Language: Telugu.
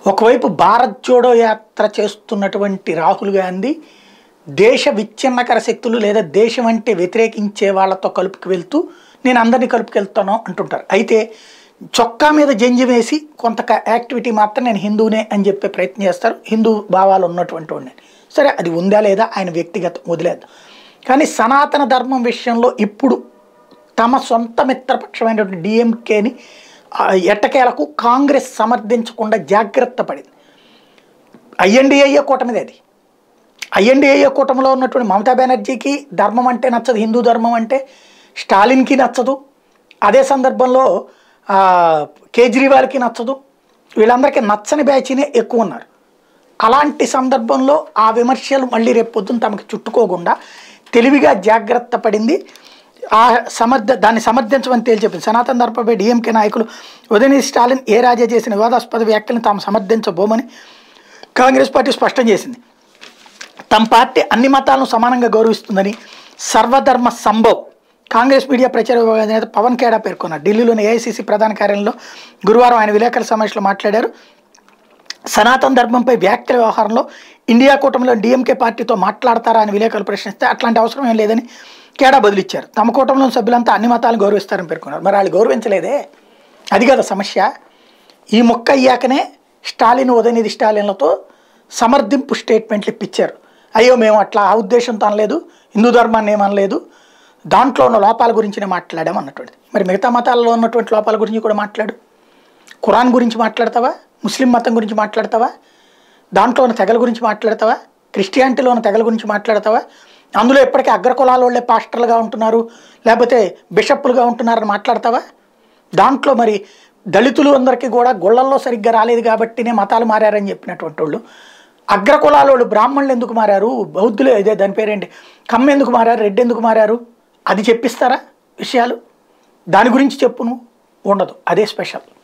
ఒకవైపు భారత్ జోడో యాత్ర చేస్తున్నటువంటి రాహుల్ గాంధీ దేశ విచ్ఛిన్నకర శక్తులు లేదా దేశం అంటే వ్యతిరేకించే వాళ్ళతో కలుపుకు వెళ్తూ నేను అందరినీ కలుపుకెళ్తాను అంటుంటారు అయితే చొక్కా మీద జంజి వేసి కొంత క- యాక్టివిటీ మాత్రం నేను హిందూనే అని చెప్పే ప్రయత్నం చేస్తారు హిందూ భావాలు ఉన్నటువంటి వాడిని సరే అది ఉందా లేదా ఆయన వ్యక్తిగతం వదిలేద్దాం కానీ సనాతన ధర్మం విషయంలో ఇప్పుడు తమ సొంత మిత్రపక్షమైనటువంటి డిఎంకేని ఎట్టకేలకు కాంగ్రెస్ సమర్థించకుండా జాగ్రత్త పడింది ఐఎన్డిఏ కూటమిది అది ఐఎన్డిఏ కూటమిలో ఉన్నటువంటి మమతా బెనర్జీకి ధర్మం అంటే నచ్చదు హిందూ ధర్మం అంటే స్టాలిన్కి నచ్చదు అదే సందర్భంలో ఆ, కేజ్రీవాల్కి నచ్చదు వీళ్ళందరికీ నచ్చని బ్యాచ్నే ఎక్కువ ఉన్నారు అలాంటి సందర్భంలో ఆ విమర్శలు మళ్ళీ రేపు పొద్దున తమకు చుట్టుకోకుండా తెలివిగా జాగ్రత్త పడింది ఆ సమర్థ దాన్ని సమర్థించమని తేల్చెప్పింది సనాతన ధర్మపై డిఎంకే నాయకులు ఉదయనిధి స్టాలిన్ ఏ రాజా చేసిన వివాదాస్పద వ్యాఖ్యలను తాము సమర్థించబోమని కాంగ్రెస్ పార్టీ స్పష్టం చేసింది తమ పార్టీ అన్ని మతాలను సమానంగా గౌరవిస్తుందని సర్వధర్మ సంభవ్ కాంగ్రెస్ మీడియా ప్రచార విభాగం నేత పవన్ ఖేడా పేర్కొన్నారు ఢిల్లీలోని ఏఐసీసీ ప్రధాన కార్యాలయంలో గురువారం ఆయన విలేకరుల సమావేశంలో మాట్లాడారు సనాతన ధర్మంపై వ్యాఖ్యల వ్యవహారంలో ఇండియా కూటమిలో డిఎంకే పార్టీతో మాట్లాడతారా అని విలేకరులు ప్రశ్నిస్తే అట్లాంటి అవసరం ఏం లేదని కేడా బదులిచ్చారు తమ కూటమిలోని సభ్యులంతా అన్ని మతాలను గౌరవిస్తారని పేర్కొన్నారు మరి వాళ్ళు గౌరవించలేదే అది కదా సమస్య ఈ మొక్క అయ్యాకనే స్టాలిన్ ఉదయనిధి స్టాలిన్లతో సమర్థింపు స్టేట్మెంట్లు ఇప్పించారు అయ్యో మేము అట్లా ఆ ఉద్దేశంతో అనలేదు హిందూ ధర్మాన్ని ఏమనలేదు దాంట్లో ఉన్న లోపాల గురించినే మాట్లాడాం అన్నటువంటిది మరి మిగతా మతాల్లో ఉన్నటువంటి లోపాల గురించి కూడా మాట్లాడు ఖురాన్ గురించి మాట్లాడతావా ముస్లిం మతం గురించి మాట్లాడతావా దాంట్లో ఉన్న తెగల గురించి మాట్లాడతావా క్రిస్టియానిటీలో ఉన్న తెగల గురించి మాట్లాడతావా అందులో ఇప్పటికీ అగ్రకులాల వాళ్ళే పాస్టర్లుగా ఉంటున్నారు లేకపోతే బిషప్పులుగా ఉంటున్నారని మాట్లాడతావా దాంట్లో మరి దళితులు అందరికీ కూడా గుళ్ళల్లో సరిగ్గా రాలేదు కాబట్టినే మతాలు మారారని చెప్పినటువంటి వాళ్ళు అగ్రకులాల వాళ్ళు బ్రాహ్మణులు ఎందుకు మారారు బౌద్ధులు ఇదే దాని పేరేంటి కమ్మ ఎందుకు మారారు రెడ్డి ఎందుకు మారారు అది చెప్పిస్తారా విషయాలు దాని గురించి చెప్పును ఉండదు అదే స్పెషల్